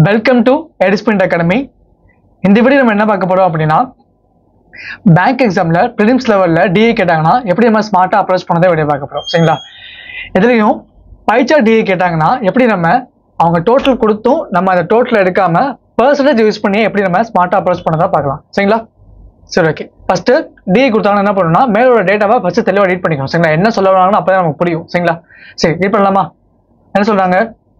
welcome to எடிஸ்பிரிண்ட் academy இந்த video நம்ம என்ன பார்க்க போறோம் அப்படின்னா பேங்க் எக்ஸாம்ல ப்ரிலிம்ஸ் லெவல்ல டிஏ கேட்டாங்கன்னா எப்படி நம்ம ஸ்மார்ட்டா அப்ரோச் பண்ணதை வீடியோ பார்க்க போறோம் சரிங்களா இதுலயும் பைச்சா டிஏ கேட்டாங்கன்னா எப்படி நம்ம அவங்க டோட்டல் கொடுத்தும் நம்ம அந்த டோட்டல் எடுக்காம பர்சன்டேஜ் யூஸ் பண்ணி எப்படி நம்ம ஸ்மார்ட்டா அப்ரோச் பண்ணதா பார்க்கலாம் சரிங்களா சரி ஓகே ஃபர்ஸ்ட் டிஏ கொடுத்தாங்கன்னா என்ன பண்ணணும்னா மேலோட டேட்டாவை ஃபர்ஸ்ட் தெளிவாக ரீட் பண்ணிக்கணும் சரிங்களா என்ன சொல்ல வராங்கன்னு அப்பதான் நமக்கு புரியும் சரிங்களா சரி ரீட் பண்ணலாமா என்ன சொல்றாங்க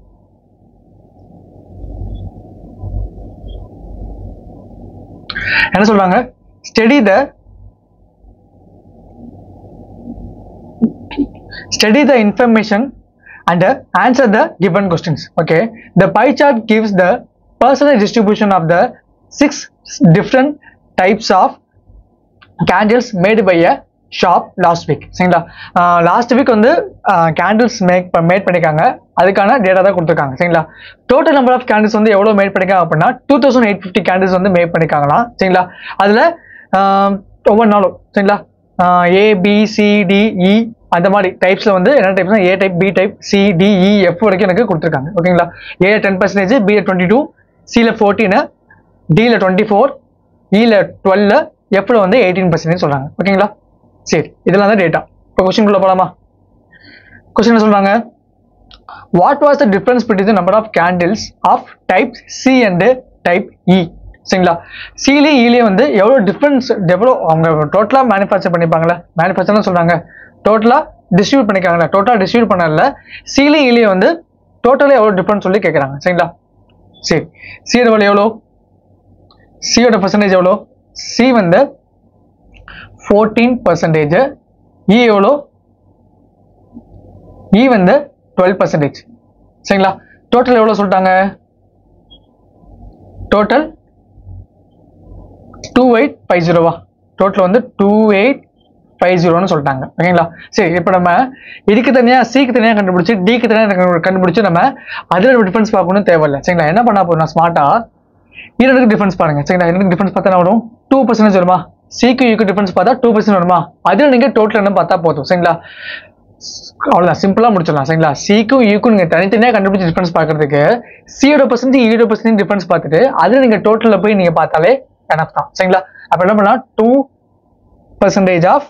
என்ன சொல்றாங்க study the study the information and uh, answer the given questions okay the pie chart gives the percentage distribution of the six different types of candles made by a shop last week சரிங்களா last week வந்து candles make made பண்ணியிருக்காங்க அதுக்கான data தான் கொடுத்துருக்காங்க சரிங்களா total number of candles வந்து எவ்வளோ made பண்ணிருக்காங்க அப்படின்னா two thousand eight fifty candles வந்து மேட் பண்ணியிருக்காங்களாம் சரிங்களா அதில் ஒவ்வொரு நாளும் சரிங்களா A B C D E அந்த மாதிரி டைப்ஸில் வந்து என்ன டைப்ஸ்னா A type B type C D E F வரைக்கும் எனக்கு கொடுத்துருக்காங்க ஓகேங்களா A ten percentage B twenty two சியில் ஃபோர்டீனு டியில் டுவெண்ட்டி ஃபோர் இயில் டுவெல் எஃப்ல வந்து எயிட்டீன் பர்சன்டேஜ் சொல்கிறாங்க ஓகேங்களா சரி இதெல்லாம் தான் டேட்டா இப்போ கொஸ்டின்குள்ளே போகலாமா கொஸ்டின் சொல்கிறாங்க what was the difference between the number of candles of type C and type E சரிங்களா சிலையும் இலையும் வந்து எவ்வளோ டிஃப்ரென்ஸ் எவ்வளோ அவங்க டோட்டலாக மேனுஃபேக்சர் பண்ணிப்பாங்களே மேனுஃபேக்சர்னு சொல்கிறாங்க டோட்டலாக டிஸ்ட்ரிபியூட் பண்ணிக்காங்களே டோட்டலாக டிஸ்ட்ரிபியூட் பண்ணல சிலையும் இலையும் வந்து டோட்டலாக எவ்வளோ டிஃப்ரென்ஸ் சொல்லி கேட்குறாங்க சரிங்களா சரி சியோட எவ்வளோ எவ்வளோ சியோட பர்சன்டேஜ் எவ்வளோ சி வந்து ஃபோர்டீன் பர்சன்டேஜ் இ எவ்வளோ இ வந்து டுவெல் பர்சன்டேஜ் சரிங்களா டோட்டல் எவ்வளோ சொல்லிட்டாங்க டோட்டல் டூ எயிட் ஃபைவ் ஜீரோவா டோட்டல் வந்து டூ எயிட் ஃபைவ் ஜீரோன்னு சொல்லிட்டாங்க ஓகேங்களா சரி இப்போ நம்ம இதுக்கு தனியாக சிக்கு தனியாக கண்டுபிடிச்சி டிக்கு தனியாக கண்டுபிடிச்சி நம்ம அதில் டிஃபரன்ஸ் பார்க்கணும் தேவையில்லை சரிங்களா என்ன பண்ணா போதும் ஸ்மார்ட்டாக இரண்டுக்கு டிஃபரன்ஸ் பாருங்க சரிங்களா இரண்டுக்கு டிஃபரன்ஸ் பார்த்தா என்ன வரும் டூ பர்சன்டேஜ் வருமா சிக்கு யூக்கு டிஃபரன்ஸ் பார்த்தா டூ பர்சன்ட் வருமா அதில் நீங்கள் டோட்டல் என்ன பார்த்தா போதும் சரிங்களா அவ்வளோதான் சிம்பிளாக முடிச்சிடலாம் சரிங்களா சிக்கும் யூக்கும் நீங்கள் தனித்தனியாக கண்டுபிடிச்சி டிஃபரன்ஸ் பார்க்கறதுக்கு சியோட பர்சன்டேஜ் ஈயோட பர்சன்டேஜ் டிஃபரன்ஸ் பார்த்துட்டு அதில் நீங்கள் டோட்டலில் போய் நீங்கள் பார்த்தாலே எனஃப் தான் சரிங்களா அப்போ என்ன பண்ணலாம் two percentage of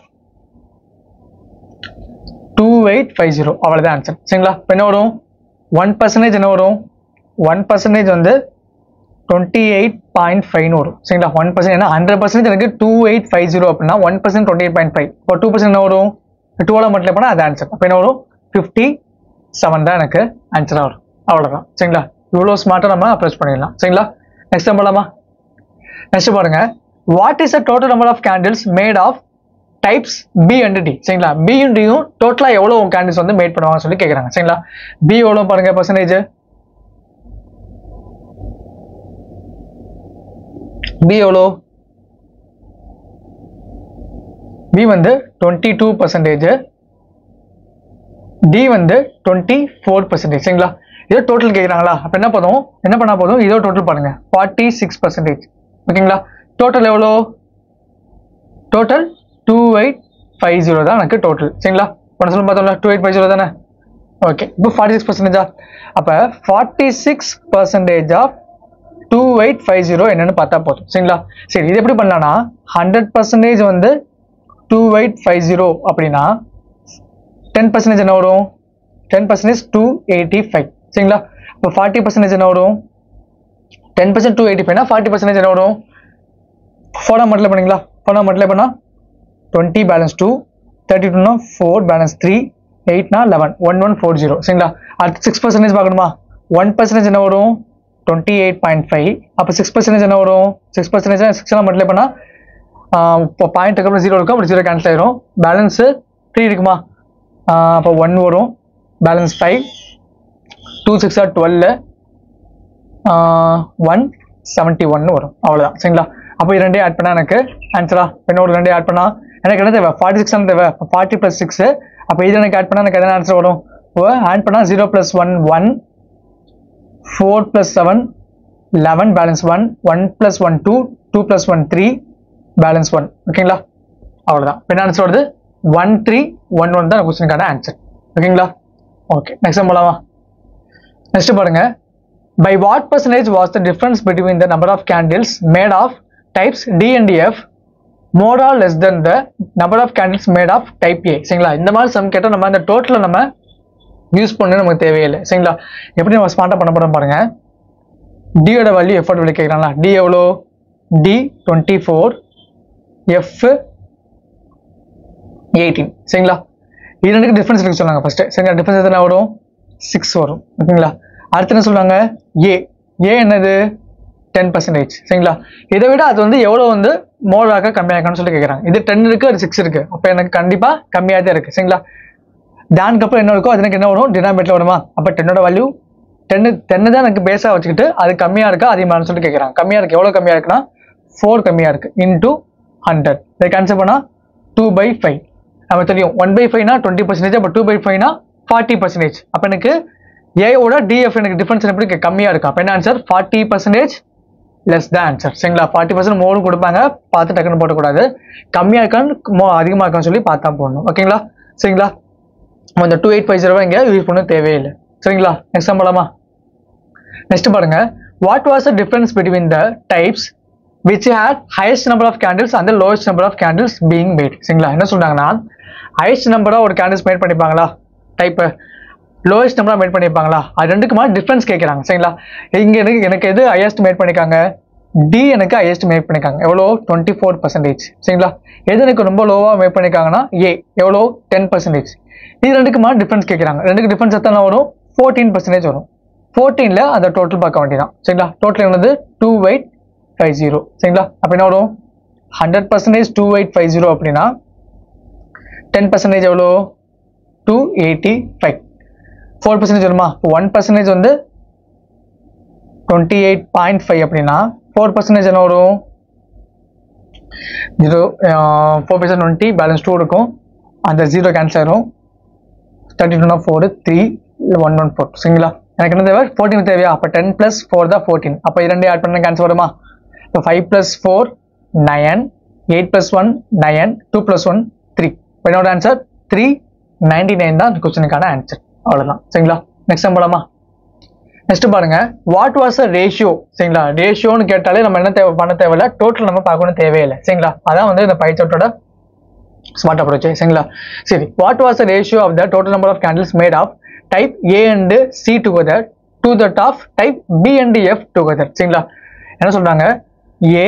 two eight five zero அவ்வளோதான் ஆன்சர் சரிங்களா இப்போ என்ன வரும் ஒன் பர்சன்டேஜ் என்ன வரும் ஒன் பர்சன்டேஜ் வந்து டுவெண்ட்டி எயிட் பாயிண்ட் ஃபைவ்னு வரும் சரிங்களா ஒன் பர்சன்ட் ஏன்னா ஹண்ட்ரட் பர்சன்டேஜ் எனக்கு டூ எயிட் ஃபைவ் ஜீரோ அப்படின்னா one percent twenty eight point five இப்போ டூ பர்சன்ட் என்ன வரும் டூவில் மட்டும் போனால் அது ஆன்சர் அப்போ என்ன வரும் ஃபிஃப்டி செவன் தான் எனக்கு ஆன்சராக வரும் அவ்வளோதான் சரிங்களா இவ்வளோ ஸ்மார்ட்டாக நம்ம அப்ரோச் பண்ணிடலாம் சரிங்களா நெக்ஸ்ட் பண்ணலாமா நெக்ஸ்ட் பாருங்க what is the total number of candles made of types B and D சரிங்களா பியும் டியும் டோட்டலாக எவ்வளோ கேண்டில்ஸ் வந்து மேட் பண்ணுவாங்கன்னு சொல்லி கேட்குறாங்க சரிங்களா பி எவ்வளோ பாருங்க பர்சன்டேஜ் பி எவ்வளோ பி வந்து டுவெண்ட்டி டூ பர்சன்டேஜ் டி வந்து டுவெண்ட்டி ஃபோர் பர்சன்டேஜ் சரிங்களா இதோ டோட்டல் கேட்குறாங்களா அப்போ என்ன பண்ணுவோம் என்ன பண்ணால் போதும் இதோ டோட்டல் பாருங்க ஃபார்ட்டி சிக்ஸ் பர்சன்டேஜ் ஓகேங்களா டோட்டல் எவ்வளோ total two eight five zero தான் எனக்கு டோட்டல் சரிங்களா ஒன்று சொல்ல பார்த்தோம்ல டூ எயிட் ஃபைவ் ஜீரோ தானே ஓகே இப்போ ஃபார்ட்டி சிக்ஸ் பர்சன்டேஜா அப்போ forty six percentage of two eight five zero என்னன்னு பார்த்தா போதும் சரிங்களா சரி இது எப்படி பண்ணலாம்னா ஹண்ட்ரட் பர்சன்டேஜ் வந்து டூ எயிட் ஃபைவ் ஜீரோ அப்படின்னா டென் பர்சன்டேஜ் என்ன வரும் ten percentage two eighty five சரிங்களா இப்போ ஃபார்ட்டி பர்சன்டேஜ் என்ன வரும் டென் பர்சன்ட் டூ எயிட்டி ஃபைவ்னா ஃபார்ட்டி பர்சன்டேஜ் என்ன வரும் ஃபோனா மட்டில் பண்ணீங்களா ஃபோனா மட்டில் பண்ணால் டுவெண்ட்டி பேலன்ஸ் டூ தேர்ட்டி டூனா ஃபோர் பேலன்ஸ் த்ரீ எயிட்னா eleven one one four zero சரிங்களா அடுத்து சிக்ஸ் பர்சன்டேஜ் பார்க்கணுமா ஒன் பர்சன்டேஜ் என்ன வரும் டுவெண்ட்டி எயிட் பாயிண்ட் ஃபைவ் அப்போ சிக்ஸ் பர்சன்டேஜ் என்ன வரும் சிக்ஸ் பர்சன்டேஜ் சிக்ஸ்லாம் மட்டில் பண்ணால் இப்போ பாயிண்ட் அப்புறம் ஜீரோ இருக்கும் அப்படி ஜீரோ கேன்சல் ஆயிரும் பேலன்ஸு த்ரீ இருக்குமா அப்போ ஒன் வரும் balance five two six or twelve one seventy ஒன்னு வரும் அவ்வளோதான் சரிங்களா அப்போ இது ரெண்டே ஆட் பண்ணால் எனக்கு ஆன்சரா இன்னொரு ரெண்டே ஆட் பண்ணால் எனக்கு என்ன தேவை ஃபார்ட்டி சிக்ஸ் தேவை ஃபார்ட்டி ப்ளஸ் சிக்ஸு அப்போ இது எனக்கு ஆட் பண்ணால் எனக்கு என்ன ஆன்சர் வரும் இப்போ ஆட் பண்ணால் zero plus one one four plus seven eleven balance one one plus one two two plus one three balance one ஓகேங்களா அவ்வளோதான் இப்போ என்ன ஆன்சர் வருது ஒன் த்ரீ ஒன் ஒன் தான் கொஸ்டினுக்கான ஆன்சர் ஓகேங்களா ஓகே நெக்ஸ்ட் போகலாமா நெக்ஸ்ட் பாருங்க by what percentage was the difference between the number of candles made of types D and F more or less than the number of candles made of type A சரிங்களா இந்த மாதிரி some கேட்டால் நம்ம அந்த டோட்டலை நம்ம use பண்ண நமக்கு தேவையில்லை சரிங்களா எப்படி நம்ம ஸ்மார்ட்டாக பண்ண போகிறோம் பாருங்க டியோட வேல்யூ எஃபோர்ட் வேல்யூ கேட்குறாங்களா டி எவ்வளோ D twenty four F eighteen சரிங்களா இது ரெண்டுக்கு டிஃப்ரென்ஸ் இருக்கு சொன்னாங்க ஃபர்ஸ்ட் சரிங்களா டிஃப்ரென்ஸ் எத்தனை வரும் சிக்ஸ் வரும் ஓகேங்களா அடுத்து என்ன சொல்றாங்க ஏ ஏ என்னது டென் பர்சன்டேஜ் சரிங்களா இதை விட அது வந்து எவ்வளோ வந்து மோடாக கம்மியாகணும்னு சொல்லி கேட்குறாங்க இது டென் இருக்கு அது சிக்ஸ் இருக்கு அப்போ எனக்கு கண்டிப்பாக கம்மியாக தான் இருக்கு சரிங்களா டேனுக்கு அப்புறம் என்ன இருக்கோ அது எனக்கு என்ன வரும் டினாமேட்டில் வருமா அப்போ டென்னோட வேல்யூ டென்னு டென்னு தான் எனக்கு பேஸாக வச்சுக்கிட்டு அது கம்மியாக இருக்கா அதிகமானு சொல்லிட்டு கேட்குறாங்க கம்மியாக இருக்கு எவ்வளோ கம்மியாக இருக்குன்னா ஃபோர் கம்மியாக இருக்கு இன்டூ ஹண்ட்ரட் இதை கேன்சல் பண்ணால் டூ பை ஃபைவ் நம்ம தெரியும் ஒன் பை ஃபைவ்னா டுவெண்ட்டி பர்சன்டேஜ் அப்போ டூ பை ஃபைவ்னா ஃபார்ட்டி பர்சன்டேஜ் அப்போ எனக்கு ஏவோட டிஎஃப் எனக்கு டிஃபரன்ஸ் எப்படி கம்மியாக இருக்கும் அப்போ என்ன ஆன்சர் ஃபார்ட்டி பர்சன்டேஜ் லெஸ் தான் ஆன்சர் சரிங்களா ஃபார்ட்டி பர்சன்ட் மோடும் கொடுப்பாங்க பார்த்து டக்குன்னு போடக்கூடாது கம்மியாக இருக்கான்னு மோ அதிகமாக இருக்கான்னு சொல்லி பார்த்தா போடணும் ஓகேங்களா சரிங்களா நம்ம இந்த டூ எயிட் ஃபைவ் ஜீரோ இங்கே யூஸ் பண்ண தேவையில்லை சரிங்களா நெக்ஸ்ட் போலாமா நெக்ஸ்ட் பாருங்க what was the difference between the types which had highest number of candles அந்த lowest number of candles being made சரிங்களா என்ன சொல்றாங்கன்னா ஹையஸ்ட் நம்பராக ஒரு கேண்டில்ஸ் மேட் பண்ணிப்பாங்களா டைப்பு லோயஸ்ட் நம்பராக மேட் பண்ணியிருப்பாங்களா அது ரெண்டுக்குமா டிஃப்ரென்ஸ் கேட்குறாங்க சரிங்களா இங்கே எனக்கு எனக்கு எது ஹையஸ்ட் மேட் பண்ணியிருக்காங்க டி எனக்கு ஹையஸ்ட் மேட் பண்ணியிருக்காங்க எவ்வளோ டுவெண்ட்டி ஃபோர் பர்சன்டேஜ் சரிங்களா எது எனக்கு ரொம்ப லோவாக மேட் பண்ணியிருக்காங்கன்னா ஏ எவ்வளோ டென் பர்சன்டேஜ் இது ரெண்டுக்குமா டிஃப்ரென்ஸ் கேட்குறாங்க ரெண்டுக்கு டிஃப்ரென்ஸ் எத்தனை வரும் ஃபோர்டீன் பர்சன்டேஜ் வரும் ஃபோர்டீனில் அந்த டோட்டல் பார்க்க வேண்டியதான் சரிங்களா டோட்டல் என்னது டூ எயிட் ஃபைவ் ஜீரோ சரிங்களா அப்போ என்ன வரும் hundred percentage two eight five zero அப்படின்னா டென் பர்சன்டேஜ் எவ்வளோ two eighty five four percentage வருமா ஒன் பர்சன்டேஜ் வந்து டுவெண்ட்டி எயிட் பாயிண்ட் ஃபைவ் அப்படின்னா ஃபோர் பர்சன்டேஜ் என்ன வரும் zero four percent twenty balance two இருக்கும் அந்த ஜீரோ கேன்சல் ஆயிரும் தேர்ட்டி டூனா four three one one four சரிங்களா எனக்கு என்ன தேவை ஃபோர்டீன் தேவையா அப்போ டென் ப்ளஸ் ஃபோர் தான் ஃபோர்டீன் அப்போ இரண்டு ஆட் பண்ண கேன்சல் வருமா இப்போ five plus four nine eight plus one nine two plus one three இப்போ என்னோட ஆன்சர் த்ரீ நைன்டி நைன் தான் அந்த கொஸ்டினுக்கான ஆன்சர் அவ்வளோதான் சரிங்களா நெக்ஸ்ட் டைம் போலாமா நெக்ஸ்ட் பாருங்க வாட் வாஸ் அ ரேஷியோ சரிங்களா ரேஷியோன்னு கேட்டாலே நம்ம என்ன தேவை பண்ண தேவையில்ல டோட்டல் நம்ம பார்க்கணும் தேவையில்லை சரிங்களா அதான் வந்து இந்த பைச்சோட்டோட ஸ்மார்ட் அப்ரோச் சரிங்களா சரி what was the ratio of the total number of candles made of type A and C together to that of type B and F together சரிங்களா என்ன சொல்றாங்க ஏ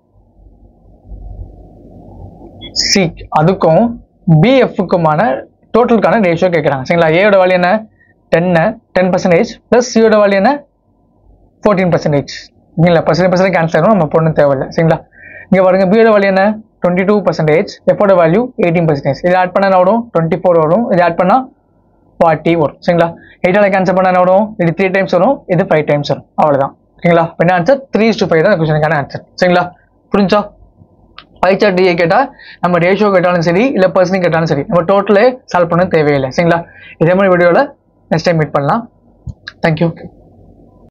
சி அதுக்கும் பிஎஃப்க்குமான டோட்டலுக்கான ரேஷியோ கேட்குறாங்க சரிங்களா ஏயோட வேல்யூ என்ன டென்னு டென் பர்சன்டேஜ் ப்ளஸ் சியோட வேல்யூ என்ன ஃபோர்டீன் பர்சன்டேஜ் இல்லைங்களா பர்சன்டேஜ் பர்சன்டேஜ் கேன்சல் ஆகும் நம்ம பொண்ணு தேவையில்லை சரிங்களா இங்கே பாருங்க பியோட வேல்யூ என்ன டுவெண்ட்டி டூ பர்சன்டேஜ் எஃபோட வேல்யூ எயிட்டீன் பர்சன்டேஜ் இது ஆட் பண்ண என்ன வரும் டுவெண்ட்டி ஃபோர் வரும் இது ஆட் பண்ணால் ஃபார்ட்டி வரும் சரிங்களா எயிட்டால கேன்சல் பண்ண என்ன வரும் இது த்ரீ டைம்ஸ் வரும் இது ஃபைவ் டைம்ஸ் வரும் அவ்வளோதான் ஓகேங்களா இப்போ என்ன ஆன்சர் த்ரீ டு ஃபைவ் தான் கொஸ்டினுக்கான ஆன்சர் சரிங்களா புரிஞ்சா பைச்சார்ட் டிஏ கேட்டால் நம்ம ரேஷியோ கேட்டாலும் சரி இல்லை பர்சனிங் கேட்டாலும் சரி நம்ம டோட்டலே சால்வ் பண்ண தேவையில்லை சரிங்களா இதே மாதிரி வீடியோவில் நெக்ஸ்ட் டைம் மீட் பண்ணலாம் தேங்க்யூ